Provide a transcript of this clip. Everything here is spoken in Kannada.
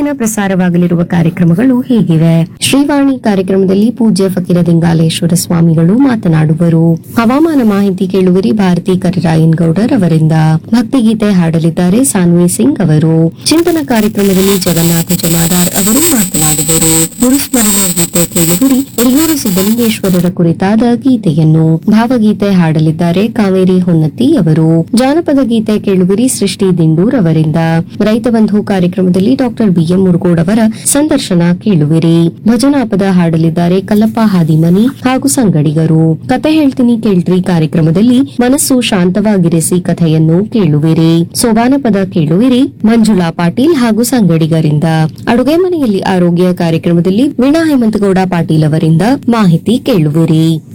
ದಿನ ಪ್ರಸಾರವಾಗಲಿರುವ ಕಾರ್ಯಕ್ರಮಗಳು ಹೀಗಿವೆ ಶ್ರೀವಾಣಿ ಕಾರ್ಯಕ್ರಮದಲ್ಲಿ ಪೂಜ್ಯ ಫಕೀರ ದಿಂಗಾಲೇಶ್ವರ ಸ್ವಾಮಿಗಳು ಮಾತನಾಡುವರು ಹವಾಮಾನ ಮಾಹಿತಿ ಕೇಳುವಿರಿ ಭಾರತಿ ಕರಿರಾಯನ್ ಗೌಡರ್ ಅವರಿಂದ ಭಕ್ತಿಗೀತೆ ಹಾಡಲಿದ್ದಾರೆ ಸಾನ್ವಿ ಸಿಂಗ್ ಅವರು ಚಿಂತನ ಕಾರ್ಯಕ್ರಮದಲ್ಲಿ ಜಗನ್ನಾಥ ಜಮಾದಾರ್ ಅವರು ಮಾತನಾಡುವರು ಗುರುಸ್ಮರಣೆ ಗೀತೆ ಕೇಳುವಿರಿ ಯಡಿಯೂರು ಸಿದ್ದಲಿಂಗೇಶ್ವರರ ಕುರಿತಾದ ಗೀತೆಯನ್ನು ಭಾವಗೀತೆ ಹಾಡಲಿದ್ದಾರೆ ಕಾವೇರಿ ಹೊನ್ನತಿ ಅವರು ಜಾನಪದ ಗೀತೆ ಕೇಳುವಿರಿ ಸೃಷ್ಟಿ ದಿಂಡೂರ್ ಅವರಿಂದ ರೈತ ಬಂಧು ಕಾರ್ಯಕ್ರಮದಲ್ಲಿ ಡಾಕ್ಟರ್ ಬಿಎಂ ಮುರುಗೋಡ್ ಅವರ ಸಂದರ್ಶನ ಕೇಳುವಿರಿ ಭಜನಾ ಪದ ಹಾಡಲಿದ್ದಾರೆ ಕಲ್ಲಪ್ಪ ಹಾದಿಮನಿ ಹಾಗೂ ಸಂಗಡಿಗರು ಕತೆ ಹೇಳ್ತೀನಿ ಕೇಳ್ರಿ ಕಾರ್ಯಕ್ರಮದಲ್ಲಿ ಮನಸ್ಸು ಶಾಂತವಾಗಿರಿಸಿ ಕಥೆಯನ್ನು ಕೇಳುವಿರಿ ಸೋಬಾನ ಪದ ಕೇಳುವಿರಿ ಮಂಜುಳಾ ಪಾಟೀಲ್ ಹಾಗೂ ಸಂಗಡಿಗರಿಂದ ಅಡುಗೆ ಮನೆಯಲ್ಲಿ ಆರೋಗ್ಯ ಕಾರ್ಯಕ್ರಮದಲ್ಲಿ ವೀಣಾ ಹೇಮಂತಗೌಡ ಪಾಟೀಲ್ ಅವರಿಂದ ಮಾಹಿತಿ ಕೇಳುವಿರಿ